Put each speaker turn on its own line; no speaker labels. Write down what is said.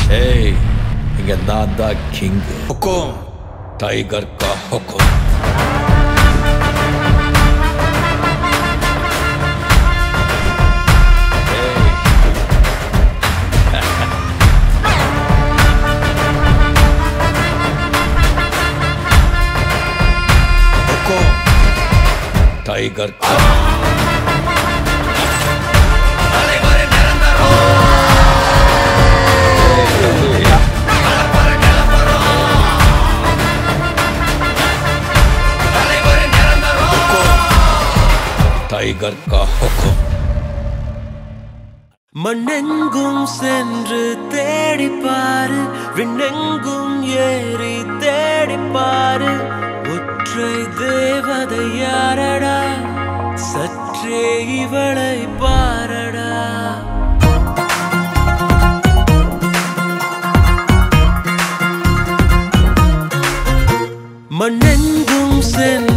ஏய் இங்க நான் தான் கிங் ஹுக்கும் டைகர் கா ஹுக்கும் ஏய். ஹுக்கும் டைகர் கா டைகர் கா ஹுக்கும்
மண்ணெங்கும் சென்று தேடிப்பாரு விண்ணெங்கும் ஏறி தேடிப்பாரு ஒற்றை தேவதை யாரடா சற்றே இவளை பாரடா மண்ணெங்கும் சென்று